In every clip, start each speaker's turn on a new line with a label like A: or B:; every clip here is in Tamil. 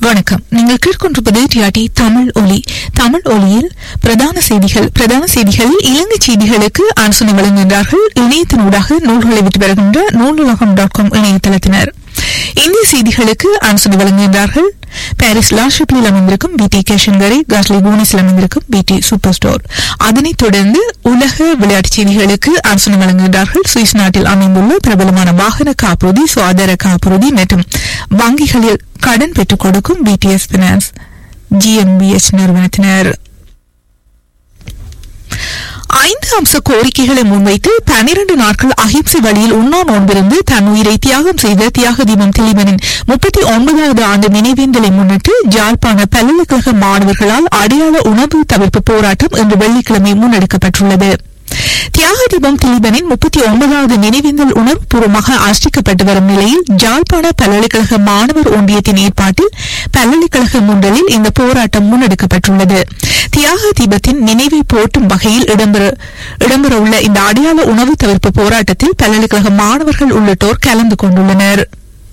A: வணக்கம் நீங்கள் கேட்கொண்டிருப்பது டிஆர்டி தமிழ் ஒலி தமிழ் ஒலியில் பிரதான செய்திகள் பிரதான செய்திகளில் இலங்கை செய்திகளுக்கு ஆலோசனை வழங்குகின்றார்கள் இணையத்தினூடாக நூல்களை விட்டு வருகின்ற நூலுலகம் டாட் காம் இணையதளத்தினர் இந்திய செய்திகளுக்கு ஆலோசனை வழங்குகின்றார்கள் பாரிஸ் லாஷிப்பில் அமைந்திருக்கும் பிடி கேஷன்கரை காஸ்லி கோனிஸில் அமைந்திருக்கும் பிடி சூப்பர் ஸ்டோர் அதனைத் தொடர்ந்து உலக விளையாட்டுச் செய்திகளுக்கு ஆலோசனை வழங்குகின்றார்கள் சுவிஸ் நாட்டில் அமைந்துள்ள பிரபலமான வாகன காப்புறுதி சுகாதார காப்புறுதி மற்றும் வங்கிகளில் கடன் பெற்றுக் கொடுக்கும் பிடிஎஸ் பினான்ஸ் ஜிஎம்பிஎச் நிறுவனத்தினர் ஐந்து அம்ச கோரிக்கைகளை முன்வைத்து பனிரண்டு நாட்கள் அஹிம்சை வழியில் உண்ணா நோன்பிருந்து தன் உயிரை தியாகம் செய்த தியாக தீபம் திலீபனின் முப்பத்தி ஒன்பதாவது ஆண்டு நினைவேந்தலை முன்னிட்டு ஜாழ்ப்பாண பல்கலைக்கழக மாணவர்களால் அடையாள உணவு தவிர்ப்பு போராட்டம் இன்று வெள்ளிக்கிழமை முன்னெடுக்கப்பட்டுள்ளது தியாக தீபம் திலீபனின் முப்பத்தி ஒன்பதாவது நினைவேந்தல் உணர்வுபூர்வமாக அனுஷ்டிக்கப்பட்டு வரும் நிலையில் ஜாழ்ப்பாண பல்கலைக்கழக மாணவர் ஒன்றியத்தின் ஏற்பாட்டில் பல்கலைக்கழக முன்றலில் இந்த போராட்டம் முன்னெடுக்கப்பட்டுள்ளது தியாக தீபத்தின் நினைவை போற்றும் வகையில் இடம்பெற இடம்பெறவுள்ள இந்த அடையாள உணவு தவிர்ப்பு போராட்டத்தில் பல்கலைக்கழக மாணவர்கள் உள்ளிட்டோர் கலந்து கொண்டுள்ளனர்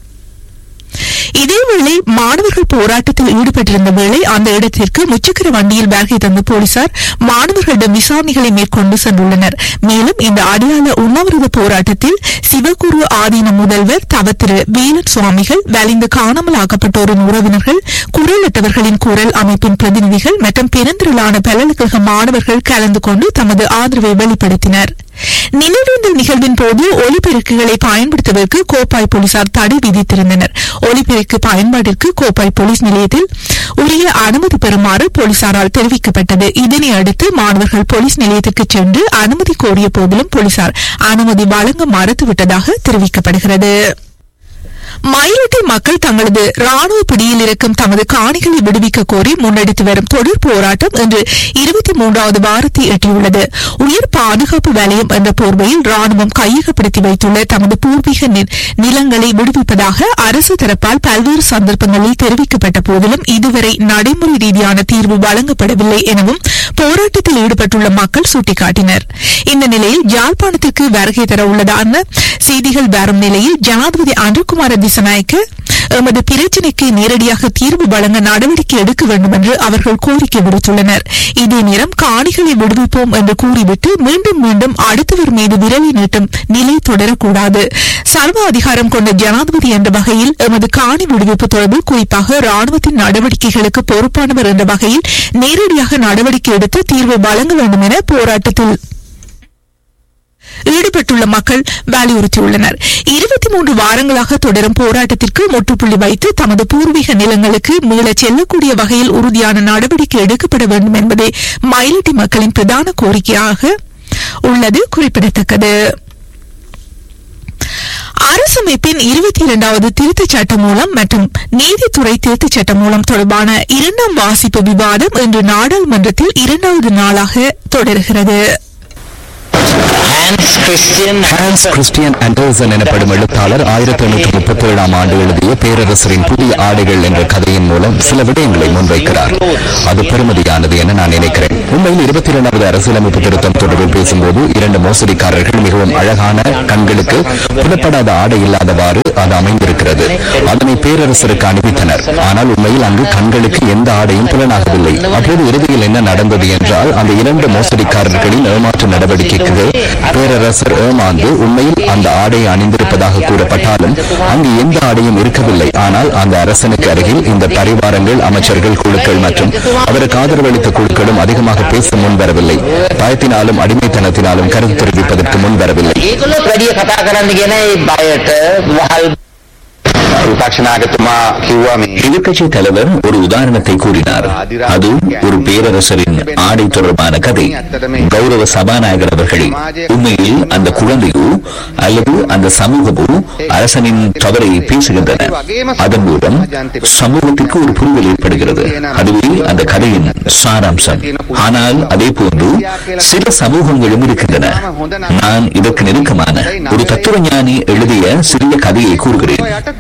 A: இதேவேளை மாணவர்கள் போராட்டத்தில் ஈடுபட்டிருந்த வேளை அந்த இடத்திற்கு முச்சக்கர வண்டியில் பேர்கை தந்த போலீசார் மாணவர்களிடம் விசாரணைகளை மேற்கொண்டு சென்றுள்ளனர் மேலும் இந்த அடையாள உண்ணாவிரத போராட்டத்தில் சிவகுரு ஆதீன முதல்வர் தவத்திரு வேலன் சுவாமிகள் வலிந்து காணாமல் ஆக்கப்பட்டோரின் உறவினர்கள் குரலற்றவர்களின் குரல் அமைப்பின் பிரதிநிதிகள் மற்றும் பெருந்திரளான பல்கலைக்கழக மாணவர்கள் கலந்து கொண்டு தமது ஆதரவை வெளிப்படுத்தினர் நினைவேந்தல் நிகழ்வின் போது ஒலிபெருக்குகளை பயன்படுத்துவதற்கு கோப்பாய் போலீசார் தடை விதித்திருந்தனர் ஒலிபெருக்கு பயன்பாட்டிற்கு கோப்பாய் போலீஸ் நிலையத்தில் உரிய அனுமதி பெறுமாறு போலீசாரால் தெரிவிக்கப்பட்டது இதனை அடுத்து மாணவர்கள் போலீஸ் நிலையத்திற்கு சென்று அனுமதி கோரிய போதிலும் போலீசார் அனுமதி வழங்க மறுத்துவிட்டதாக தெரிவிக்கப்படுகிறது மயிலட்டை மக்கள் தங்களது ராணுவ பிடியில் இருக்கும் தமது காணிகளை விடுவிக்க கோரி முன்னெடுத்து வரும் தொடர் போராட்டம் இன்று இருபத்தி மூன்றாவது வாரத்தை எட்டியுள்ளது உயர் பாதுகாப்பு வலயம் என்ற போர்வையில் ராணுவம் கையகப்படுத்தி வைத்துள்ள தமது பூர்வீக நிலங்களை விடுவிப்பதாக அரசு தரப்பால் பல்வேறு சந்தர்ப்பங்களில் தெரிவிக்கப்பட்ட போதிலும் இதுவரை நடைமுறை ரீதியான தீர்வு வழங்கப்படவில்லை எனவும் போராட்டத்தில் ஈடுபட்டுள்ள மக்கள் சுட்டிக்காட்டினர் இந்த நிலையில் யாழ்ப்பாணத்திற்கு வருகை தர உள்ளதான செய்திகள் வரும் நிலையில் ஜனாதிபதி அன்றுகுமார திசநாயக்க எமது பிரச்சினைக்கு நேரடியாக தீர்வு வழங்க நடவடிக்கை எடுக்க வேண்டும் என்று அவர்கள் கோரிக்கை விடுத்துள்ளனர் இதே நேரம் காணிகளை விடுவிப்போம் என்று கூறிவிட்டு மீண்டும் மீண்டும் அடுத்தவர் மீது விரலை நீட்டும் நிலை தொடரக்கூடாது சர்வ அதிகாரம் கொண்ட ஜனாதிபதி என்ற வகையில் எமது காணி விடுவிப்பு தொடர்பில் குறிப்பாக ராணுவத்தின் நடவடிக்கைகளுக்கு பொறுப்பானவர் என்ற வகையில் நேரடியாக நடவடிக்கை எடுத்து தீர்வு வழங்க வேண்டும் என போராட்டத்தில் ஈடுபட்டுள்ள மக்கள் வலியுறுத்தியுள்ளனர் இருபத்தி மூன்று வாரங்களாக தொடரும் போராட்டத்திற்கு முற்றுப்புள்ளி வைத்து தமது பூர்வீக நிலங்களுக்கு மீளச் செல்லக்கூடிய வகையில் உறுதியான நடவடிக்கை எடுக்கப்பட வேண்டும் என்பதே மயிலட்டி மக்களின் பிரதான கோரிக்கையாக உள்ளது குறிப்பிடத்தக்கது அரசமைப்பின் இருபத்தி இரண்டாவது திருத்தச் சட்டம் மூலம் மற்றும் நீதித்துறை திருத்தச் சட்டம் மூலம் தொடர்பான இரண்டாம் வாசிப்பு விவாதம் இன்று நாடாளுமன்றத்தில் இரண்டாவது நாளாக தொடர்கிறது
B: ஹான்ஸ் கிறிஸ்டியன் ஆண்டர்சன் எனப்படும் எழுத்தாளர் ஆயிரத்தி எண்ணூற்றி முப்பத்தி ஏழாம் ஆண்டு எழுதிய பேரரசரின் புதிய ஆடைகள் என்ற கதையின் மூலம் சில விடயங்களை முன்வைக்கிறார் அது பெருமதியானது என நான் நினைக்கிறேன் உண்மையில் இருபத்தி இரண்டாவது அரசியலமைப்பு திருத்தம் தொடர்பில் பேசும்போது இரண்டு மோசடிக்காரர்கள் மிகவும் அழகான கண்களுக்கு புலப்படாத ஆடை இல்லாதவாறு அது அமைந்திருக்கிறது அதனை பேரரசருக்கு அணிவித்தனர் ஆனால் உண்மையில் அங்கு கண்களுக்கு எந்த ஆடையும் புலனாகவில்லை அப்போது இறுதியில் என்ன நடந்தது என்றால் அந்த இரண்டு மோசடிக்காரர்களின் ஏமாற்று நடவடிக்கைக்கு பேரரசர் ஏமாந்து உண்மையில் அந்த ஆடையை அணிந்திருப்பதாக கூறப்பட்டாலும் அங்கு எந்த ஆடையும் இருக்கவில்லை ஆனால் அந்த அரசனுக்கு அருகில் இந்த பரிவாரங்கள் அமைச்சர்கள் குழுக்கள் மற்றும் அவருக்கு ஆதரவளித்த குழுக்களும் அதிகமாக பேச முன்வரவில்லை பயத்தினாலும் அடிமைத்தனத்தினாலும் கருத்து தெரிவிப்பதற்கு முன்வரவில்லை
C: ඒගොල්ලොත් වැඩිය කතා කරන්න ගෙන ඒ බයට වහල්
D: විපක්ෂනායකතුමා කිව්වා මේ
B: எதிர்க்கட்சி தலைவர் ஒரு உதாரணத்தை கூறினார் அது ஒரு பேரரசரின் ஆடை தொடர்பான கதை கௌரவ சபாநாயகர் அவர்கள் உண்மையில் அந்த குழந்தையோ அல்லது அந்த சமூகமோ அரசனின் தவறை பேசுகின்றன அதன் மூலம் சமூகத்திற்கு ஒரு புரிதல் ஏற்படுகிறது அதுவே அந்த கதையின் சாராம்சம் ஆனால் அதே போன்று சில சமூகங்களும் இருக்கின்றன நான் இதற்கு நெருக்கமான ஒரு தத்துவ ஞானி எழுதிய சிறிய கதையை கூறுகிறேன் எமிலியா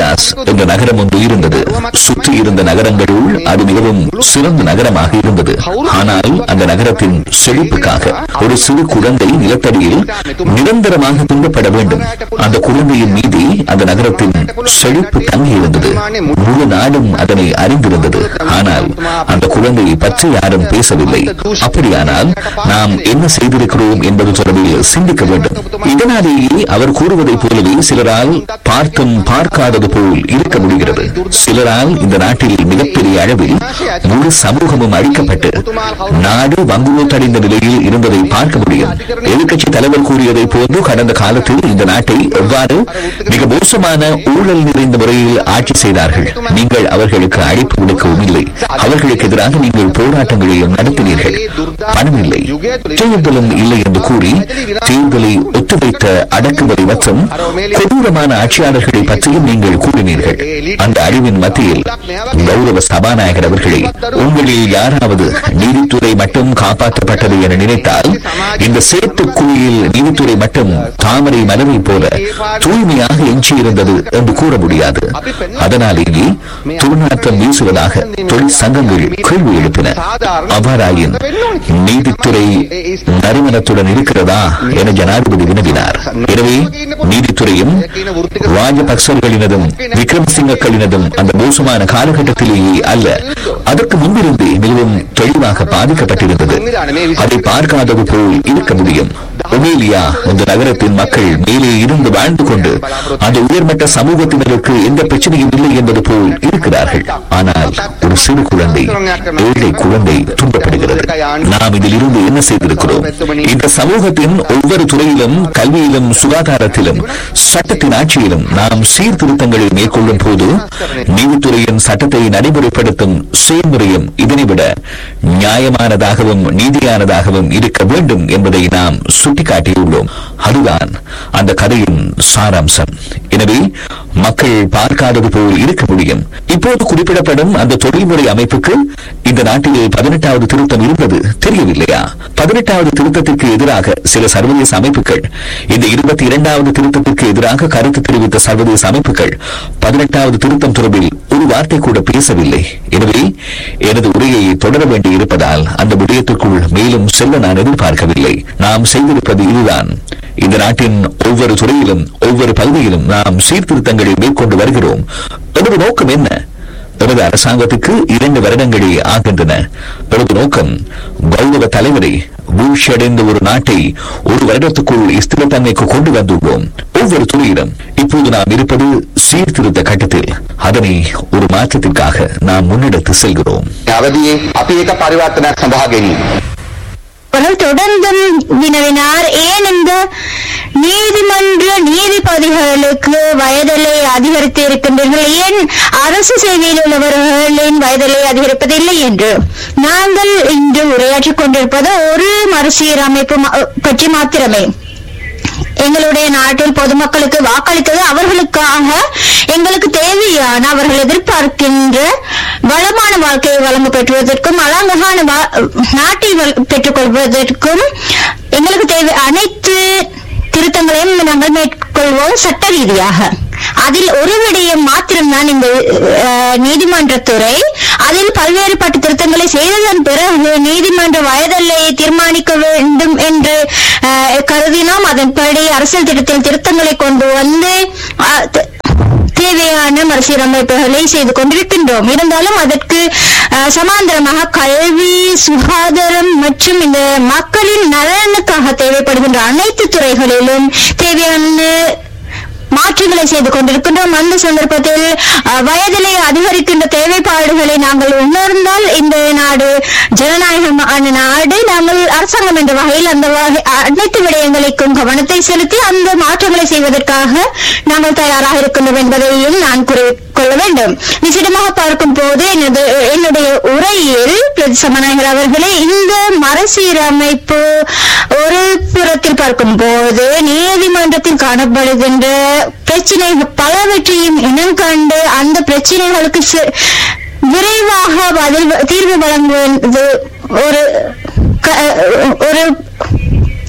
B: அந்தியாஸ் என்ற நகரம் ஒன்று இருந்தது சுற்றி இருந்த நகரங்களுள் அது மிகவும் சிறந்த நகரமாக இருந்தது ஆனால் அந்த நகரத்தின் செழிப்புக்காக ஒரு சிறு குழந்தை நிலத்தடியில் நிரந்தரமாக துன்பப்பட வேண்டும் அந்த குழந்தையின் மீது அந்த நகரத்தின் செழிப்பு தங்கி இருந்தது முழு நாடும் அதனை அறிந்திருந்தது ஆனால் அந்த குழந்தையை பற்றி யாரும் பேசவில்லை அப்படியானால் நாம் என்ன செய்திருக்கிறோம் என்பது தொடர்பில் சிந்திக்க வேண்டும் இதனாலேயே அவர் கூறுவதைப் போலவே சிலரால் பார்த்தும் பார்க்காதது போல் இருக்க முடிகிறது சிலரால் இந்த நாட்டில் மிகப்பெரிய அளவில் முழு சமூகமும் அழிக்கப்பட்டு நாடு வங்குரோத்தடைந்த நிலையில் இருந்ததை பார்க்க முடியும் எதிர்க்கட்சி தலைவர் கூறியதைப் போன்று கடந்த காலத்தில் இந்த நாட்டை எவ்வாறு மிக மோசமான ஊழல் நிறைந்த முறையில் ஆட்சி செய்தார்கள் நீங்கள் அவர்களுக்கு அழைப்பு விடுக்கவும் இல்லை அவர்களுக்கு எதிராக நீங்கள் போராட்டங்களையும் நடத்தினீர்கள் பணம் இல்லை தேர்தலும் இல்லை என்று கூறி தேர்தலை ஒத்துழைத்த அடக்குமுறை மற்றும் கொடூரமான ஆட்சியாளர்களை பற்றியும் நீங்கள் கூறினீர்கள் அந்த அழிவின் மத்தியில் கௌரவ சபாநாயகர் அவர்களே உங்களில் யாராவது நீதித்துறை மட்டும் காப்பாற்றப்பட்டது என நினைத்தால் இந்த சேட்டு குழியில் நீதித்துறை மட்டும் தாமரை மலரை போல தூய்மையாக எஞ்சியிருந்தது என்று கூற முடியாது அதனாலேயே துர்நாற்றம் வீசுவதாக தொழிற் சங்கங்கள் கேள்வி எழுப்பின அவ்வாறாயின் நீதித்துறை நறுமணத்துடன் இருக்கிறதா என ஜனாதிபதி வினவினார் எனவே நீதித்துறையும் ராஜபக்சர்களினதும் விக்ரமசிங்கக்களினதும் அந்த மோசமான காலகட்டத்திலேயே அல்ல அதற்கு முன்பிருந்தே மிகவும் தெளிவாக பாதிக்கப்பட்டிருந்தது அதை பார்க்காதது போல் இருக்க முடியும் ஒமேலியா இந்த நகரத்தின் மக்கள் மேலே இருந்து வாழ்ந்து கொண்டு அந்த உயர்மட்ட சமூகத்தினருக்கு எந்த பிரச்சனையும் இல்லை என்பது போல் இருக்கிறார்கள் ஆனால் ஒரு சிறு குழந்தை ஏழை குழந்தை துன்பப்படுகிறது நாம் இதில் இருந்து என்ன செய்திருக்கிறோம் இந்த சமூகத்தின் ஒவ்வொரு துறையிலும் கல்வியிலும் சுகாதாரத்திலும் சட்டத்தின் ஆட்சியிலும் நாம் சீர்திருத்தங்களை மேற்கொள்ளும் போது நீதித்துறையின் சட்டத்தை நடைமுறைப்படுத்தும் செயல்முறையும் இதனை விட நியாயமானதாகவும் நீதியானதாகவும் இருக்க வேண்டும் என்பதை நாம் சுட்டிக்காட்டியுள்ளோம் அதுதான் அந்த கதையின் சாராம்சம் எனவே மக்கள் பார்க்காதது போல் இருக்க முடியும் இப்போது குறிப்பிடப்படும் அந்த தொழில்முறை அமைப்புக்கு இந்த நாட்டில் பதினெட்டாவது திருத்தம் இருந்தது தெரியவில்லையா பதினெட்டாவது திருத்தத்திற்கு எதிராக சில சர்வதேச அமைப்புகள் இந்த இருபத்தி இரண்டாவது திருத்தத்திற்கு எதிராக கருத்து தெரிவித்த சர்வதேச அமைப்புகள் பதினெட்டாவது திருத்தம் தொடர்பில் ஒரு வார்த்தை கூட பேசவில்லை எனவே எனது உரையை தொடர வேண்டி இருப்பதால் அந்த விடயத்திற்குள் மேலும் செல்ல நான் எதிர்பார்க்கவில்லை நாம் செய்திருப்பது இதுதான் இந்த நாட்டின் ஒவ்வொரு துறையிலும் ஒவ்வொரு பகுதியிலும் நாம் சீர்திருத்தங்களை மேற்கொண்டு வருகிறோம் எனது நோக்கம் என்ன எனது அரசாங்கத்துக்கு இரண்டு வருடங்களே ஆகின்றன எனது நோக்கம் கௌரவ தலைவரை வீழ்ச்சியடைந்த ஒரு நாட்டை ஒரு வருடத்துக்குள் ஸ்திரத்தன்மைக்கு கொண்டு வந்துள்ளோம் ஒவ்வொரு துறையிலும் இப்போது நாம் இருப்பது சீர்திருத்த கட்டத்தில் அதனை ஒரு மாற்றத்திற்காக நாம் முன்னெடுத்து செல்கிறோம்
D: අවදී අපි ඒක පරිවර්තනයක් සඳහා ගැනීම.
E: அவர்கள் தொடர்ந்தும் வினவினார் ஏன் இந்த நீதிமன்ற நீதிபதிகளுக்கு வயதலை அதிகரித்து இருக்கின்றீர்கள் ஏன் அரசு சேவையில் உள்ளவர்களின் வயதலை அதிகரிப்பதில்லை என்று நாங்கள் இன்று உரையாற்றிக் கொண்டிருப்பது ஒரு மறுசீரமைப்பு மா- பற்றி மாத்திரமே எங்களுடைய நாட்டில் பொதுமக்களுக்கு வாக்களித்தது அவர்களுக்காக எங்களுக்கு தேவையான அவர்கள் எதிர்பார்க்கின்ற வளமான வாழ்க்கையை வழங்க பெற்றுவதற்கும் அழகான வா- நாட்டை வள- பெற்றுக்கொள்வதற்கும் எங்களுக்கு தேவை அனைத்து திருத்தங்களையும் நாங்கள் மேற்கொள்வோம் சட்ட ரீதியாக அதில் ஒரு விடயம் மாத்திரம்தான் இந்த அஹ், நீதிமன்றத்துறை அதில் பல்வேறுபட்ட திருத்தங்களை செய்ததன் பிறகு நீதிமன்ற வயதெல்லையை தீர்மானிக்க வேண்டும் என்று அஹ், கருதினோம் அதன்படி அரசியல் திட்டத்தில் திருத்தங்களை கொண்டு வந்து அஹ், த- தேவையான மறுசீரமைப்புகளை செய்து கொண்டிருக்கின்றோம் இருந்தாலும் அதற்கு அஹ், சமாந்தரமாக கல்வி சுகாதாரம் மற்றும் இந்த மக்களின் நலனுக்காக தேவைப்படுகின்ற அனைத்து துறைகளிலும் தேவையான மாற்றங்களை செய்து கொண்டிருக்கின்றோம் அந்த சந்தர்ப்பத்தில் அஹ், வயதிலே அதிகரிக்கின்ற தேவைப்பாடுகளை நாங்கள் உணர்ந்தால் இந்த நாடு ஜனநாயகமான நாடு நாங்கள் அரசாங்கம் என்ற வகையில் அந்த வகை அனைத்து விடயங்களுக்கும் கவனத்தை செலுத்தி அந்த மாற்றங்களை செய்வதற்காக நாங்கள் தயாராக இருக்கின்றோம் என்பதையும் நான் கூறிக்கொள்ள வேண்டும் நிச்சயமாக பார்க்கும் போது எனது என்னுடைய உரையில் பிரதி சபாநாயகர் அவர்களே இந்த மறுசீரமைப்பு ஒரு புறத்தில் பார்க்கும் போது நீதிமன்றத்தில் காணப்படுகின்ற பிரச்சனைகள் பலவற்றையும் இனம் கண்டு அந்த பிரச்சனைகளுக்கு சி- விரைவாக பதில் தீர்வு வழங்குவது ஒரு க- ஒரு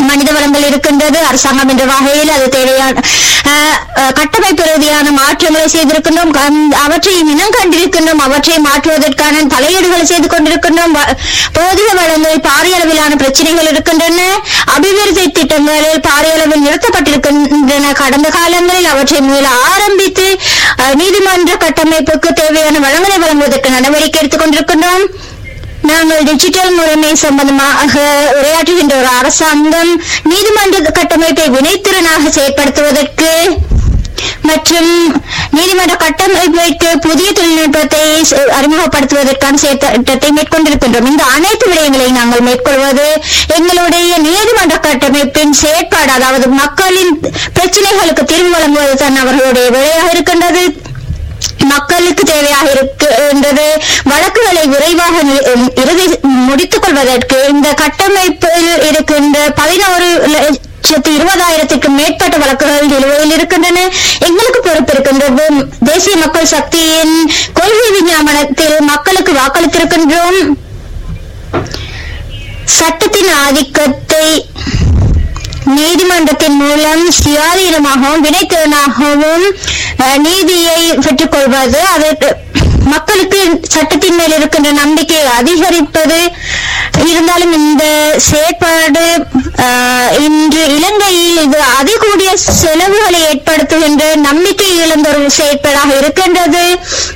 E: மனித வளங்கள் இருக்கின்றது அரசாங்கம் என்ற வகையில் அது தேவையான அஹ், அஹ், கட்டமைப்பு ரீதியான மாற்றங்களை செய்திருக்கின்றோம் கண்- அவற்றை இனம் கண்டிருக்கின்றோம் அவற்றை மாற்றுவதற்கான தலையீடுகளை செய்து கொண்டிருக்கின்றோம் வ- போதிய வளங்களில் பாரிய அளவிலான பிரச்சனைகள் இருக்கின்றன அபிவிருத்தி திட்டங்களில் பாரிய அளவில் நிறுத்தப்பட்டிருக்கின்றன கடந்த காலங்களில் அவற்றை மீள ஆரம்பித்து அஹ், நீதிமன்ற கட்டமைப்புக்கு தேவையான வளங்களை வழங்குவதற்கு நடவடிக்கை எடுத்துக் கொண்டிருக்கின்றோம் நாங்கள் டிஜிட்டல் முறைமை சம்பந்தமாக உரையாற்றுகின்ற ஒரு அரசாங்கம் நீதிமன்ற கட்டமைப்பை வினைத்திறனாக செயற்படுத்துவதற்கு மற்றும் நீதிமன்ற கட்டமைப்பிற்கு புதிய தொழில்நுட்பத்தை ச- அறிமுகப்படுத்துவதற்கான செயற்திட்டத்தை மேற்கொண்டிருக்கின்றோம் இந்த அனைத்து விடயங்களை நாங்கள் மேற்கொள்வது எங்களுடைய நீதிமன்ற கட்டமைப்பின் செயற்பாடு அதாவது மக்களின் பிரச்சனைகளுக்கு தீர்வு வழங்குவது தான் அவர்களுடைய வேலையாக இருக்கின்றது மக்களுக்கு தேவையாக இருக்கின்றது வழக்குகளை விரைவாக நி- இறுதி முடித்துக் கொள்வதற்கு இந்த கட்டமைப்பில் இருக்கின்ற பதினோரு லட்சத்து இருபதாயிரத்துக்கும் மேற்பட்ட வழக்குகள் நிலுவையில் இருக்கின்றன எங்களுக்கு பொறுப்பு இருக்கின்றது தேசிய மக்கள் சக்தியின் கொள்கை விஞ்ஞாபனத்தில் மக்களுக்கு வாக்களித்திருக்கின்றோம் சட்டத்தின் ஆதிக்கத்தை நீதிமன்றத்தின் மூலம் சுயாதீனமாகவும் வினைத்திறனாகவும் அஹ், நீதியை பெற்றுக்கொள்வது அதற்கு மக்களுக்கு சட்டத்தின் மேல் இருக்கின்ற நம்பிக்கையை அதிகரிப்பது இருந்தாலும் இந்த செயற்பாடு அஹ், இன்று இலங்கையில் இது அதிகூடிய செலவுகளை ஏற்படுத்துகின்ற நம்பிக்கை இழந்த ஒரு செயற்பாடாக இருக்கின்றது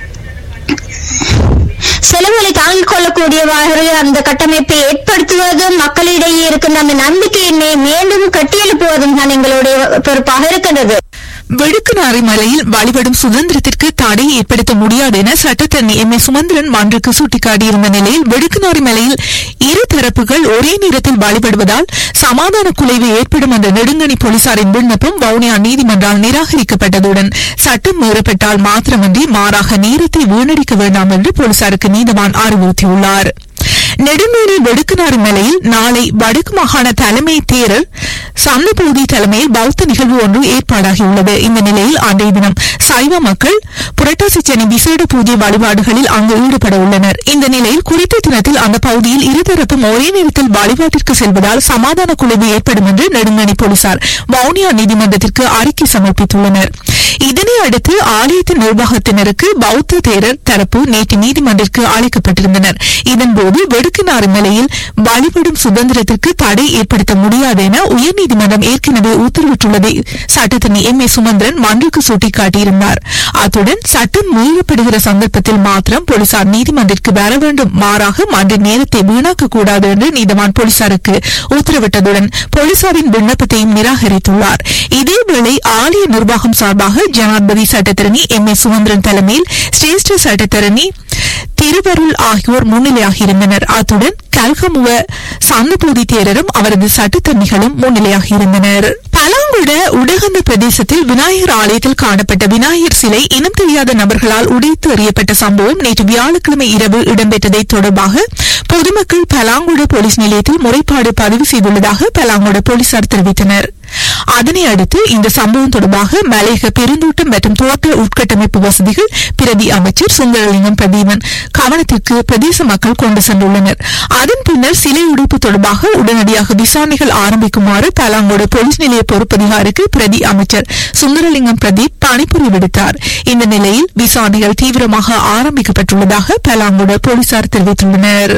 E: செலவுகளை தாங்கிக் கொள்ளக்கூடியவாறு அந்த கட்டமைப்பை ஏற்படுத்துவதும் மக்களிடையே இருக்கின்ற அந்த நம்பிக்கையினை மீண்டும் கட்டியெழுப்புவதும் தான் எங்களுடைய பொறுப்பாக இருக்கின்றது
A: வெடுக்குநாரி மலையில் வழிபடும் சுதந்திரத்திற்கு தடை ஏற்படுத்த முடியாது என சட்டத்தரணி எம் ஏ சுமந்திரன் மன்றுக்கு சுட்டிக்காட்டியிருந்த நிலையில் வெடுக்குநாரி மலையில் இரு தரப்புகள் ஒரே நேரத்தில் வழிபடுவதால் சமாதான குலைவு ஏற்படும் என்ற நெடுங்கணி போலீசாரின் விண்ணப்பம் வவுனியா நீதிமன்றால் நிராகரிக்கப்பட்டதுடன் சட்டம் மீறப்பட்டால் மாத்திரமன்றி மாறாக நேரத்தை வீணடிக்க வேண்டாம் என்று போலீசாருக்கு நீதவான் அறிவுறுத்தியுள்ளார் நெடுமேலி வெடுக்குநாறு மலையில் நாளை வடக்கு மாகாண தலைமை தேரர் சந்தபூதி தலைமையில் பௌத்த நிகழ்வு ஒன்று ஏற்பாடாகியுள்ளது இந்த நிலையில் அன்றைய தினம் சைவ மக்கள் புரட்டாசி சனி விசேட பூஜை வழிபாடுகளில் அங்கு ஈடுபட உள்ளனர் இந்த நிலையில் குறித்த தினத்தில் அந்த பகுதியில் இருதரப்பும் ஒரே நேரத்தில் வழிபாட்டிற்கு செல்வதால் சமாதான குழுவு ஏற்படும் என்று நெடுங்கணி போலீசார் வவுனியா நீதிமன்றத்திற்கு அறிக்கை சமர்ப்பித்துள்ளனர் இதனை அடுத்து ஆலயத்தின் நிர்வாகத்தினருக்கு பௌத்த தேரர் தரப்பு நேற்று நீதிமன்றத்திற்கு அழைக்கப்பட்டிருந்தனர் இதன்போது வெடுக்குநாறு நிலையில் வழிபடும் சுதந்திரத்திற்கு தடை ஏற்படுத்த முடியாது என உயர்நீதிமன்றம் ஏற்கனவே உத்தரவிட்டுள்ளதை சட்டத்தரணி எம் ஏ சுமந்திரன் மன்றுக்கு சுட்டிக்காட்டியிருந்தார் அத்துடன் சட்டம் மீறப்படுகிற சந்தர்ப்பத்தில் மாத்திரம் போலீசார் நீதிமன்றத்திற்கு வர வேண்டும் மாறாக மன்ற நேரத்தை வீணாக்க கூடாது என்று நீதவான் போலீசாருக்கு உத்தரவிட்டதுடன் போலீசாரின் விண்ணப்பத்தையும் நிராகரித்துள்ளார் இதேவேளை ஆலய நிர்வாகம் சார்பாக ஜனாதிபதி சட்டத்தரணி எம் ஏ சுமந்திரன் தலைமையில் சிரேஷ்ட சட்டத்தரணி திருவருள் ஆகியோர் முன்னிலையாகியிருந்தனர் அத்துடன் கல்கமுவ சந்தபூதி தேரரும் அவரது சட்டத்தரணிகளும் முன்னிலையாகியிருந்தனர் பலாங்குட உடகந்த பிரதேசத்தில் விநாயகர் ஆலயத்தில் காணப்பட்ட விநாயகர் சிலை இனம் தெரியாத நபர்களால் உடைத்து எறியப்பட்ட சம்பவம் நேற்று வியாழக்கிழமை இரவு இடம்பெற்றதை தொடர்பாக பொதுமக்கள் பலாங்குட போலீஸ் நிலையத்தில் முறைப்பாடு பதிவு செய்துள்ளதாக பலாங்குட போலீசார் தெரிவித்தனர் அதனை அடுத்து இந்த சம்பவம் தொடர்பாக மலையக பெருந்தோட்டம் மற்றும் தோட்ட உட்கட்டமைப்பு வசதிகள் பிரதி அமைச்சர் சுந்தரலிங்கம் பிரதீபன் கவனத்திற்கு பிரதேச மக்கள் கொண்டு சென்றுள்ளனர் அதன் பின்னர் சிலை உடைப்பு தொடர்பாக உடனடியாக விசாரணைகள் ஆரம்பிக்குமாறு பலாங்கோடு போலீஸ் நிலைய பொறுப்பதிகாரிக்கு பிரதி அமைச்சர் சுந்தரலிங்கம் பிரதீப் பணிப்புரை விடுத்தார் இந்த நிலையில் விசாரணைகள் தீவிரமாக ஆரம்பிக்கப்பட்டுள்ளதாக பலாங்கோடு போலீசார் தெரிவித்துள்ளனர்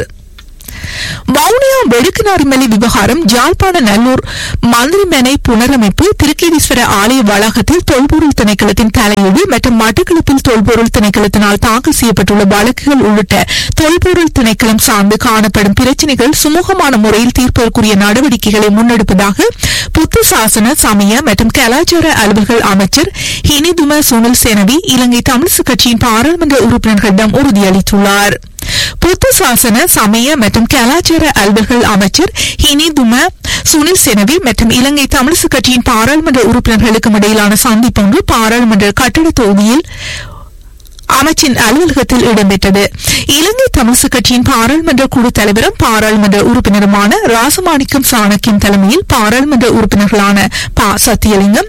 A: வவுனியா வெடுக்குநாரிமலை விவகாரம் ஜாழ்ப்பாண நல்லூர் மந்திரிமனை புனரமைப்பு திருக்கேதீஸ்வர ஆலய வளாகத்தில் தொல்பொருள் திணைக்களத்தின் தலையீடு மற்றும் மட்டக்களப்பில் தொல்பொருள் திணைக்களத்தினால் தாக்கல் செய்யப்பட்டுள்ள வழக்குகள் உள்ளிட்ட தொல்பொருள் திணைக்களம் சார்ந்து காணப்படும் பிரச்சினைகள் சுமூகமான முறையில் தீர்ப்பதற்குரிய நடவடிக்கைகளை முன்னெடுப்பதாக புத்து சாசன சமய மற்றும் கலாச்சார அலுவல்கள் அமைச்சர் ஹினிதும சுனில் சேனவி இலங்கை தமிழிசு கட்சியின் பாராளுமன்ற உறுப்பினர்களிடம் உறுதியளித்துள்ளார் புத்து சாசன சமய மற்றும் கலாச்சார அலுவல்கள் அமைச்சர் ஹினிதும சுனில் செனவி மற்றும் இலங்கை தமிழிசு கட்சியின் பாராளுமன்ற உறுப்பினர்களுக்கும் இடையிலான சந்திப்பொன்று பாராளுமன்ற கட்டட தொகுதியில் அமைச்சின் அலுவலகத்தில் இடம்பெற்றது இலங்கை தமிழிசு கட்சியின் பாராளுமன்ற குழு தலைவரும் பாராளுமன்ற உறுப்பினருமான ராசமாணிக்கம் சாணக்கியம் தலைமையில் பாராளுமன்ற உறுப்பினர்களான ப சத்தியலிங்கம்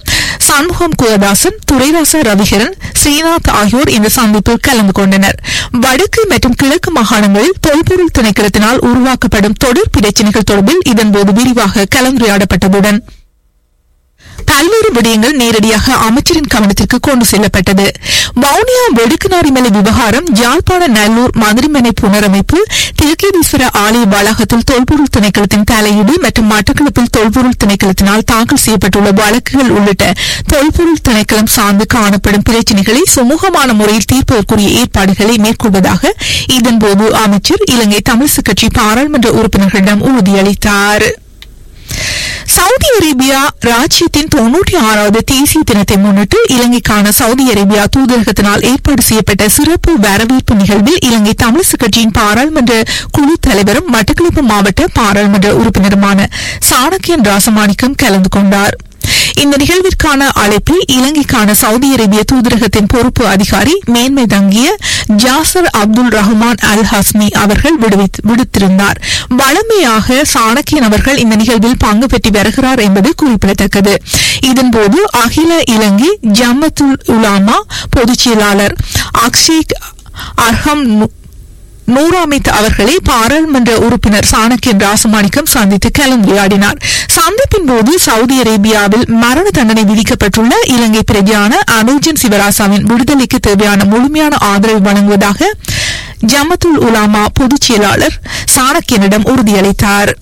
A: சண்முகம் குலதாசன் துரைராசா ரவிகரன் ஸ்ரீநாத் ஆகியோர் இந்த சந்திப்பில் கலந்து கொண்டனர் வடக்கு மற்றும் கிழக்கு மாகாணங்களில் தொல்பொருள் திணைக்களத்தினால் உருவாக்கப்படும் தொடர் பிரச்சினைகள் தொடர்பில் இதன்போது விரிவாக கலந்துரையாடப்பட்டதுடன் பல்வேறு விடயங்கள் நேரடியாக அமைச்சரின் கவனத்திற்கு கொண்டு செல்லப்பட்டது வவுனியா வெடுக்குநாரிமலை விவகாரம் யாழ்ப்பாண நல்லூர் மதுரைமனை புனரமைப்பு திருக்கேதீஸ்வர ஆலய வளாகத்தில் தொல்பொருள் திணைக்களத்தின் தலையீடு மற்றும் மட்டக்களப்பில் தொல்பொருள் திணைக்களத்தினால் தாக்கல் செய்யப்பட்டுள்ள வழக்குகள் உள்ளிட்ட தொல்பொருள் திணைக்களம் சார்ந்து காணப்படும் பிரச்சினைகளை சுமூகமான முறையில் தீர்ப்பதற்குரிய ஏற்பாடுகளை மேற்கொள்வதாக இதன்போது அமைச்சர் இலங்கை தமிழிசை கட்சி பாராளுமன்ற உறுப்பினர்களிடம் உறுதியளித்தார் சவுதி அரேபியா ராஜ்யத்தின் தொன்னூற்றி ஆறாவது தேசிய தினத்தை முன்னிட்டு இலங்கைக்கான சவுதி அரேபியா தூதரகத்தினால் ஏற்பாடு செய்யப்பட்ட சிறப்பு வரவேற்பு நிகழ்வில் இலங்கை தமிழிசை கட்சியின் பாராளுமன்ற குழு தலைவரும் மட்டக்களப்பு மாவட்ட பாராளுமன்ற உறுப்பினருமான சாணக்கியன் ராசமாணிக்கம் கலந்து கொண்டார் இந்த நிகழ்விற்கான அழைப்பை இலங்கைக்கான சவுதி அரேபிய தூதரகத்தின் பொறுப்பு அதிகாரி மேன்மை தங்கிய Jasser Abdul Rahman Al Hashmi அவர்கள் விடுவித்- விடுத்திருந்தார் வழமையாக சாணக்கியன் அவர்கள் இந்த நிகழ்வில் பங்கு பெற்று வருகிறார் என்பது குறிப்பிடத்தக்கது இதன்போது அகில இலங்கை ஜம்மத்துல் உலாமா பொதுச் செயலாளர் அக்ஷேக் அர்ஹம் நு- நூறாமித் அவர்களை பாராளுமன்ற உறுப்பினர் சாணக்கியன் ராசமாணிக்கம் சந்தித்து கலந்துரையாடினார் சந்திப்பின் போது சவுதி அரேபியாவில் மரண தண்டனை விதிக்கப்பட்டுள்ள இலங்கை பிரஜையான அனுஜன் சிவராசாவின் விடுதலைக்கு தேவையான முழுமையான ஆதரவு வழங்குவதாக ஜமத்துல் உலாமா பொதுச் செயலாளர் சாணக்கியனிடம் உறுதியளித்தார்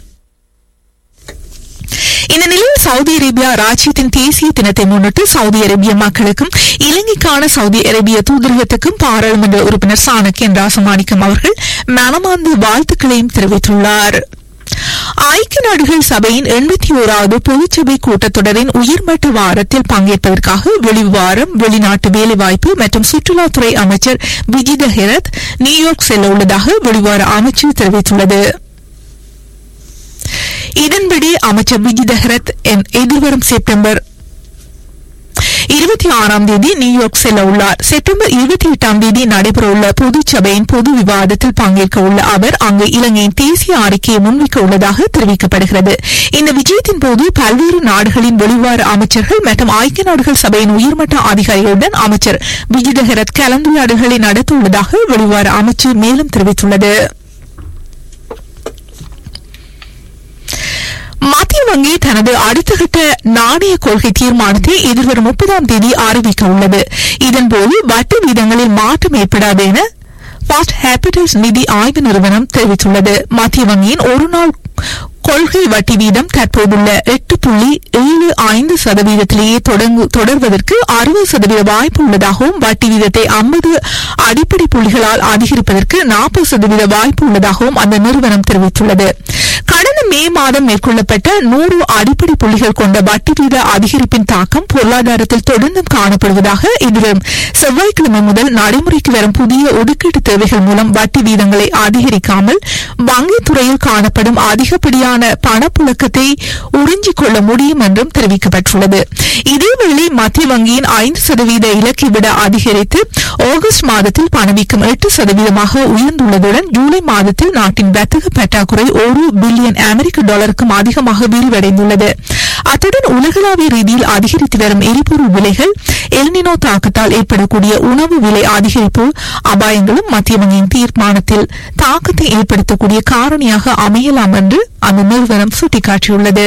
A: இந்த நிலையில் சவுதி அரேபியா ராஜ்யத்தின் தேசிய தினத்தை முன்னிட்டு சவுதி அரேபிய மக்களுக்கும் இலங்கைக்கான சவுதி அரேபிய தூதரகத்துக்கும் பாராளுமன்ற உறுப்பினர் சாணக்கியன் ராசமாணிக்கம் அவர்கள் மனமார்ந்த வாழ்த்துக்களையும் தெரிவித்துள்ளார் ஐக்கிய நாடுகள் சபையின் எண்பத்தி ஓராவது பொதுச்சபை கூட்டத்தொடரின் உயர்மட்ட வாரத்தில் பங்கேற்பதற்காக வெளிவாரம் வெளிநாட்டு வேலைவாய்ப்பு மற்றும் சுற்றுலாத்துறை அமைச்சர் விஜித ஹெரத் நியூயார்க் செல்ல உள்ளதாக வெளிவார அமைச்சர் தெரிவித்துள்ளது இதன்படி அமைச்சர் விஜித ஹெரத் என் எதிர்வரும் செப்டம்பர் இருபத்தி ஆறாம் தேதி நியூயார்க் செல்ல உள்ளார் செப்டம்பர் இருபத்தி எட்டாம் தேதி நடைபெறவுள்ள பொதுச்சபையின் பொது விவாதத்தில் பங்கேற்க உள்ள அவர் அங்கு இலங்கையின் தேசிய அறிக்கையை முன்வைக்க உள்ளதாக தெரிவிக்கப்படுகிறது இந்த விஜயத்தின் போது பல்வேறு நாடுகளின் வெளிவார அமைச்சர்கள் மற்றும் ஐக்கிய நாடுகள் சபையின் உயர்மட்ட அதிகாரிகளுடன் அமைச்சர் விஜித ஹெரத் கலந்துரையாடல்களை நடத்த உள்ளதாக வெளிவார அமைச்சு மேலும் தெரிவித்துள்ளது மத்திய வங்கி தனது அடுத்த கட்ட நாணய கொள்கை தீர்மானத்தை எதிர்வரும் முப்பதாம் தேதி அறிவிக்க உள்ளது இதன்போது வட்டி வீதங்களில் மாற்றம் ஏற்படாது என ஃபாஸ்ட் கேபிட்டல்ஸ் நிதி ஆய்வு நிறுவனம் தெரிவித்துள்ளது மத்திய வங்கியின் ஒரு நாள் கொள்கை வட்டி வீதம் தற்போதுள்ள எட்டு புள்ளி ஏழு ஐந்து சதவீதத்திலேயே தொடங்கு தொடர்வதற்கு அறுபது சதவீத வாய்ப்பு உள்ளதாகவும் வட்டி வீதத்தை ஐம்பது அடிப்படை புள்ளிகளால் அதிகரிப்பதற்கு நாற்பது சதவீத வாய்ப்பு உள்ளதாகவும் அந்த நிறுவனம் தெரிவித்துள்ளது கடந்த மே மாதம் மேற்கொள்ளப்பட்ட நூறு அடிப்படை புள்ளிகள் கொண்ட வட்டி வீத அதிகரிப்பின் தாக்கம் பொருளாதாரத்தில் தொடர்ந்தும் காணப்படுவதாக எதிர்வரும் செவ்வாய்க்கிழமை முதல் நடைமுறைக்கு வரும் புதிய ஒதுக்கீட்டு தேவைகள் மூலம் வட்டி வீதங்களை அதிகரிக்காமல் வங்கித் துறையில் காணப்படும் அதிகப்படியான பணப்புழக்கத்தை உறிஞ்சிக் கொள்ள முடியும் என்றும் தெரிவிக்கப்பட்டுள்ளது இதேவேளை மத்திய வங்கியின் ஐந்து சதவீத இலக்கை விட அதிகரித்து ஆகஸ்ட் மாதத்தில் பணவீக்கம் எட்டு சதவீதமாக உயர்ந்துள்ளதுடன் ஜூலை மாதத்தில் நாட்டின் வர்த்தக பற்றாக்குறை ஒரு பில்லியன் அமெரிக்க டாலருக்கும் அதிகமாக விரிவடைந்துள்ளது அத்துடன் உலகளாவிய ரீதியில் அதிகரித்து வரும் எரிபொருள் விலைகள் எல்னினோ தாக்கத்தால் ஏற்படக்கூடிய உணவு விலை அதிகரிப்பு அபாயங்களும் மத்திய வங்கியின் தீர்மானத்தில் தாக்கத்தை ஏற்படுத்தக்கூடிய காரணியாக அமையலாம் என்று அந்த நிறுவனம் சுட்டிக்காட்டியுள்ளது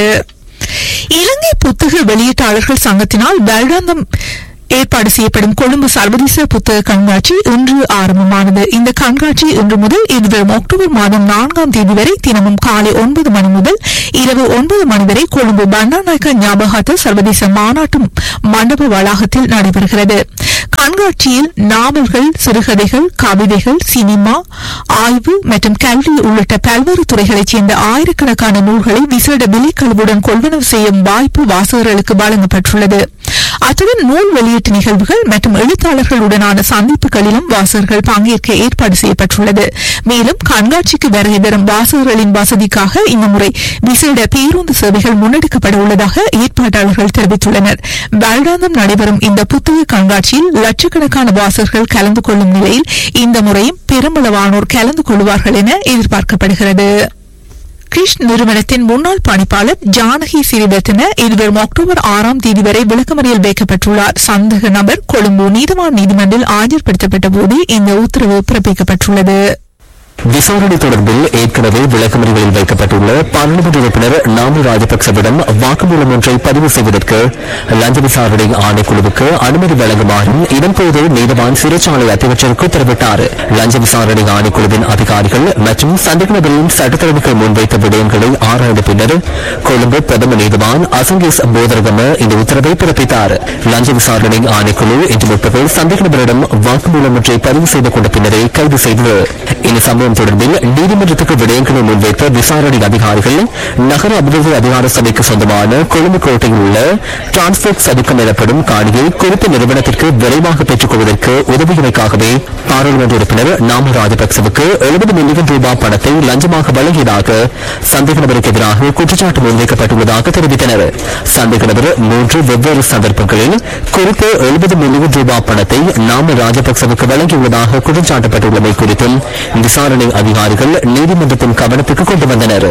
A: இலங்கை புத்தக வெளியீட்டாளர்கள் சங்கத்தினால் வருடாந்தம் ஏற்பாடு செய்யப்படும் கொழும்பு சர்வதேச புத்தக கண்காட்சி இன்று ஆரம்பமானது இந்த கண்காட்சி இன்று முதல் எதிர்வரும் அக்டோபர் மாதம் நான்காம் தேதி வரை தினமும் காலை ஒன்பது மணி முதல் இரவு ஒன்பது மணி வரை கொழும்பு பண்டாநாயக்க ஞாபகார்த்த சர்வதேச மாநாட்டு மண்டப வளாகத்தில் நடைபெறுகிறது கண்காட்சியில் நாவல்கள் சிறுகதைகள் கவிதைகள் சினிமா ஆய்வு மற்றும் கல்வி உள்ளிட்ட பல்வேறு துறைகளைச் சேர்ந்த ஆயிரக்கணக்கான நூல்களை விசேட விலைக்கழிவுடன் கொள்வனவு செய்யும் வாய்ப்பு வாசகர்களுக்கு வழங்கப்பட்டுள்ளது அத்துடன் நூல் வெளியீட்டு நிகழ்வுகள் மற்றும் எழுத்தாளர்களுடனான சந்திப்புகளிலும் வாசகர்கள் பங்கேற்க ஏற்பாடு செய்யப்பட்டுள்ளது மேலும் கண்காட்சிக்கு வருகை தரும் வாசகர்களின் வசதிக்காக இந்த முறை விசேட பேருந்து சேவைகள் முன்னெடுக்கப்பட உள்ளதாக ஏற்பாட்டாளர்கள் தெரிவித்துள்ளனர் வருடாந்தம் நடைபெறும் இந்த புத்தக கண்காட்சியில் லட்சக்கணக்கான வாசகர்கள் கலந்து கொள்ளும் நிலையில் இந்த முறையும் பெருமளவானோர் கலந்து கொள்வார்கள் என எதிர்பார்க்கப்படுகிறது கிரிஷ் நிறுவனத்தின் முன்னாள் பணிப்பாளர் ஜானகி சிறிபத்தின இதுவரும் அக்டோபர் ஆறாம் தேதி வரை விளக்கமறியல் வைக்கப்பட்டுள்ளார் சந்தேக நபர் கொழும்பு நீதவான் நீதிமன்றில் ஆஜர்படுத்தப்பட்ட போது இந்த உத்தரவு பிறப்பிக்கப்பட்டுள்ளது
B: விசாரணை தொடர்பில் ஏற்கனவே விளக்கமறிகளில் வைக்கப்பட்டுள்ள பாராளுமன்ற உறுப்பினர் நாமு ராஜபக்சவிடம் வாக்குமூலம் ஒன்றை பதிவு செய்வதற்கு லஞ்ச விசாரணை ஆணைக்குழுவுக்கு அனுமதி வழங்குமாறும் இதன்போது நீதவான் சிறைச்சாலை அத்தியட்சருக்கு உத்தரவிட்டார் லஞ்ச விசாரணை ஆணைக்குழுவின் அதிகாரிகள் மற்றும் சந்தேக நபரின் சட்டத்தரவுக்கு முன்வைத்த விடயங்களை ஆராய்ந்த பின்னர் கொழும்பு பிரதம நீதிவான் அசங்கேஸ் போதரகம இந்த உத்தரவை பிறப்பித்தார் லஞ்ச விசாரணை ஆணைக்குழு இன்று முற்பகல் சந்தேக நபரிடம் வாக்குமூலம் ஒன்றை பதிவு செய்து கொண்ட பின்னரே கைது செய்தது இந்த சம்பவம் தொடர்பில் நீதிமன்றத்துக்கு விடயங்களை முன்வைத்த விசாரணை அதிகாரிகள் நகர அபிவிருத்தி அதிகார சபைக்கு சொந்தமான கொழும்பு கோட்டையில் உள்ள டிரான்ஸ்போர்ட் சதுக்கம் எனப்படும் காணியை குறித்த நிறுவனத்திற்கு விரைவாக பெற்றுக் கொள்வதற்கு உதவியமைக்காகவே பாராளுமன்ற உறுப்பினர் நாம ராஜபக்சவுக்கு எழுபது மில்லியன் ரூபாய் பணத்தை லஞ்சமாக வழங்கியதாக சந்தேக நபருக்கு எதிராக குற்றச்சாட்டு முன்வைக்கப்பட்டுள்ளதாக தெரிவித்தனர் சந்தேக நபர் மூன்று வெவ்வேறு சந்தர்ப்பங்களில் குறித்த எழுபது மில்லியன் ரூபாய் பணத்தை நாம ராஜபக்சவுக்கு வழங்கியுள்ளதாக குற்றம் சாட்டப்பட்டுள்ளமை குறித்தும் விசாரணை அதிகாரிகள் நீதிமன்றத்தின் கவனத்துக்கு கொண்டு வந்தனர்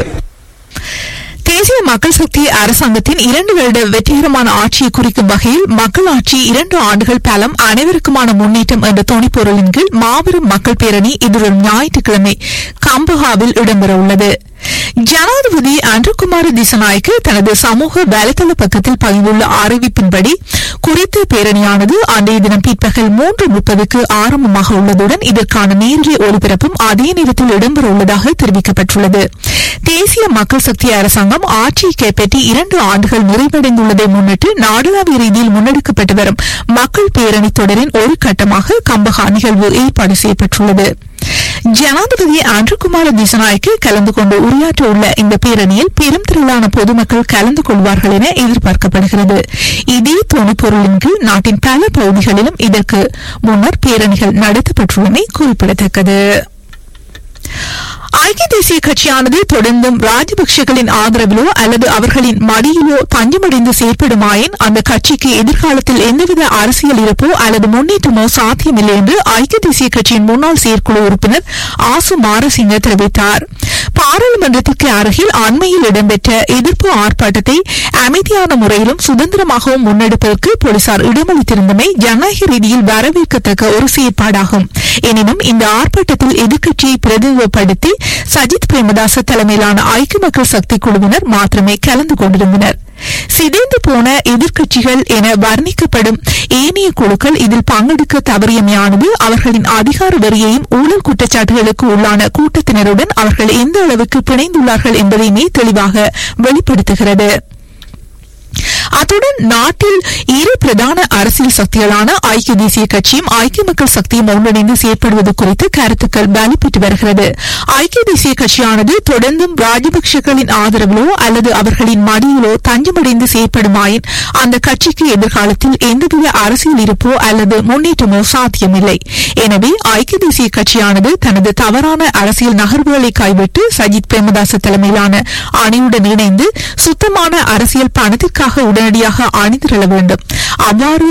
A: தேசிய மக்கள் சக்தி அரசாங்கத்தின் இரண்டு வருட வெற்றிகரமான ஆட்சியை குறிக்கும் வகையில் மக்கள் ஆட்சி இரண்டு ஆண்டுகள் பலம் அனைவருக்குமான முன்னேற்றம் என்ற துணைப்பொருளின் கீழ் மாபெரும் மக்கள் பேரணி எதிர்வரும் ஞாயிற்றுக்கிழமை கம்பஹாவில் இடம்பெறவுள்ளது ஜனாதிபதி அன்றுகுமார திசநாயக்கு தனது சமூக வலைதள பக்கத்தில் பகிர்ந்துள்ள அறிவிப்பின்படி குறித்த பேரணியானது அன்றைய தினம் பிற்பகல் மூன்று முப்பதுக்கு ஆரம்பமாக உள்ளதுடன் இதற்கான நேரடி ஒலிபரப்பும் அதே நேரத்தில் இடம்பெற உள்ளதாக தெரிவிக்கப்பட்டுள்ளது தேசிய மக்கள் சக்தி அரசாங்கம் ஆட்சியை கைப்பற்றி இரண்டு ஆண்டுகள் நிறைவடைந்துள்ளதை முன்னிட்டு நாடளாவிய ரீதியில் முன்னெடுக்கப்பட்டு வரும் மக்கள் பேரணி தொடரின் ஒரு கட்டமாக கம்பஹா நிகழ்வு ஏற்பாடு செய்யப்பட்டுள்ளது ஜனாதிபதி ஆண்ட்ருகுமார திசநாயக்கு கலந்து கொண்டு உரையாற்ற உள்ள இந்த பேரணியில் பெரும் திரளான பொதுமக்கள் கலந்து கொள்வார்கள் என எதிர்பார்க்கப்படுகிறது இதே துணைப்பொருளின் கீழ் நாட்டின் பல பகுதிகளிலும் இதற்கு முன்னர் பேரணிகள் நடத்தப்பட்டுள்ளமை குறிப்பிடத்தக்கது ஐக்கிய தேசிய கட்சியானது தொடர்ந்தும் ராஜபக்சேகளின் ஆதரவிலோ அல்லது அவர்களின் மடியிலோ தஞ்சமடைந்து செயற்படுமாயின் அந்த கட்சிக்கு எதிர்காலத்தில் எந்தவித அரசியல் இருப்போ அல்லது முன்னேற்றமோ சாத்தியமில்லை என்று ஐக்கிய தேசிய கட்சியின் முன்னாள் செயற்குழு உறுப்பினர் ஆசு மாரசிங்க தெரிவித்தார் பாராளுமன்றத்திற்கு அருகில் அண்மையில் இடம்பெற்ற எதிர்ப்பு ஆர்ப்பாட்டத்தை அமைதியான முறையிலும் சுதந்திரமாகவும் முன்னெடுப்பதற்கு போலீசார் இடமளித்திருந்தமை ஜனநாயக ரீதியில் வரவேற்கத்தக்க ஒரு செயற்பாடாகும் எனினும் இந்த ஆர்ப்பாட்டத்தில் எதிர்க்கட்சியை பிரதிநிதிப்படுத்தி சஜித் பிரேமதாச தலைமையிலான ஐக்கிய மக்கள் சக்தி குழுவினர் மாத்திரமே கலந்து கொண்டிருந்தனர் சிதைந்து போன எதிர்க்கட்சிகள் என வர்ணிக்கப்படும் ஏனைய குழுக்கள் இதில் பங்கெடுக்க தவறியமையானது அவர்களின் அதிகார வரியையும் ஊழல் குற்றச்சாட்டுகளுக்கு உள்ளான கூட்டத்தினருடன் அவர்கள் எந்த அளவுக்கு பிணைந்துள்ளார்கள் என்பதையுமே தெளிவாக வெளிப்படுத்துகிறது அத்துடன் நாட்டில் இரு பிரதான அரசியல் சக்திகளான ஐக்கிய தேசிய கட்சியும் ஐக்கிய மக்கள் சக்தியும் ஒன்றிணைந்து செயற்படுவது குறித்து கருத்துக்கள் வலுப்பெற்று வருகிறது ஐக்கிய தேசிய கட்சியானது தொடர்ந்தும் ராஜபக்சேகளின் ஆதரவிலோ அல்லது அவர்களின் மடியிலோ தஞ்சமடைந்து செயற்படுமாயின் அந்த கட்சிக்கு எதிர்காலத்தில் எந்தவித அரசியல் இருப்போ அல்லது முன்னேற்றமோ சாத்தியமில்லை எனவே ஐக்கிய தேசிய கட்சியானது தனது தவறான அரசியல் நகர்வுகளை கைவிட்டு சஜித் பிரேமதாச தலைமையிலான அணியுடன் இணைந்து சுத்தமான அரசியல் பணத்திற்காக உடனடியாக அணிதிரள வேண்டும் அவ்வாறு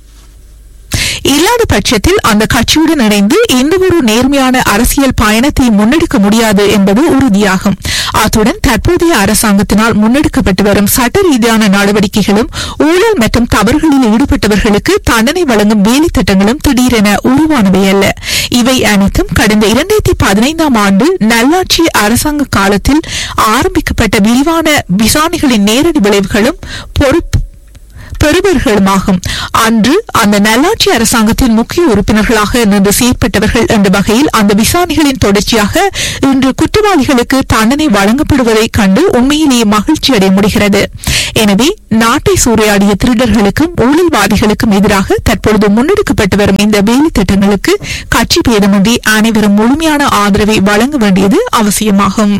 A: இல்லாத பட்சத்தில் அந்த கட்சியுடன் இணைந்து எந்தவொரு நேர்மையான அரசியல் பயணத்தை முன்னெடுக்க முடியாது என்பது உறுதியாகும் அத்துடன் தற்போதைய அரசாங்கத்தினால் முன்னெடுக்கப்பட்டு வரும் சட்ட ரீதியான நடவடிக்கைகளும் ஊழல் மற்றும் தவறுகளில் ஈடுபட்டவர்களுக்கு தண்டனை வழங்கும் வேலை திட்டங்களும் திடீரென உருவானவை அல்ல இவை அனைத்தும் கடந்த இரண்டாயிரத்தி பதினைந்தாம் ஆண்டு நல்லாட்சி அரசாங்க காலத்தில் ஆரம்பிக்கப்பட்ட விரிவான விசாரணைகளின் நேரடி விளைவுகளும் பொறுப்பு பெறுபவர்களுமாகும் அன்று அந்த நல்லாட்சி அரசாங்கத்தின் முக்கிய உறுப்பினர்களாக நின்று செயற்பட்டவர்கள் என்ற வகையில் அந்த விசாரணைகளின் தொடர்ச்சியாக இன்று குற்றவாளிகளுக்கு தண்டனை வழங்கப்படுவதை கண்டு உண்மையிலேயே மகிழ்ச்சி அடைய முடிகிறது எனவே நாட்டை சூறையாடிய திருடர்களுக்கும் ஊழல்வாதிகளுக்கும் எதிராக தற்பொழுது முன்னெடுக்கப்பட்டு வரும் இந்த வேலை திட்டங்களுக்கு கட்சி பேதமின்றி அனைவரும் முழுமையான ஆதரவை வழங்க வேண்டியது அவசியமாகும்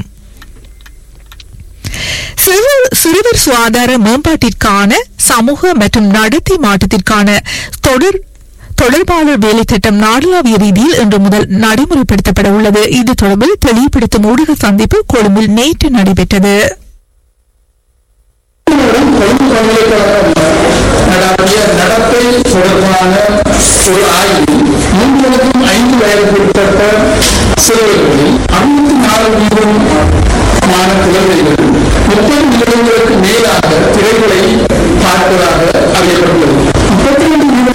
A: சிறுவர் சிறுவர் சுகாதார மேம்பாட்டிற்கான சமூக மற்றும் நடத்தை மாற்றத்திற்கான தொடர் தொடர்பாளர் வேலை திட்டம் நாடளாவிய ரீதியில் இன்று முதல் நடைமுறைப்படுத்தப்பட உள்ளது இது தொடர்பில் தெளிவுபடுத்தும் ஊடக சந்திப்பு கொழும்பில் நேற்று நடைபெற்றது
F: நடாத்திய நடத்தை தொடர்பான ஒரு ஆய்வு மூன்றுக்கும் ஐந்து வயதுக்குட்பட்ட சிறுவர்களில் அறுபத்தி நாலு வீதம் அதிகமான குழந்தைகள் முப்பது நிமிடங்களுக்கு மேலாக திரைகளை பார்ப்பதாக அறியப்பட்டுள்ளது முப்பத்தி ரெண்டு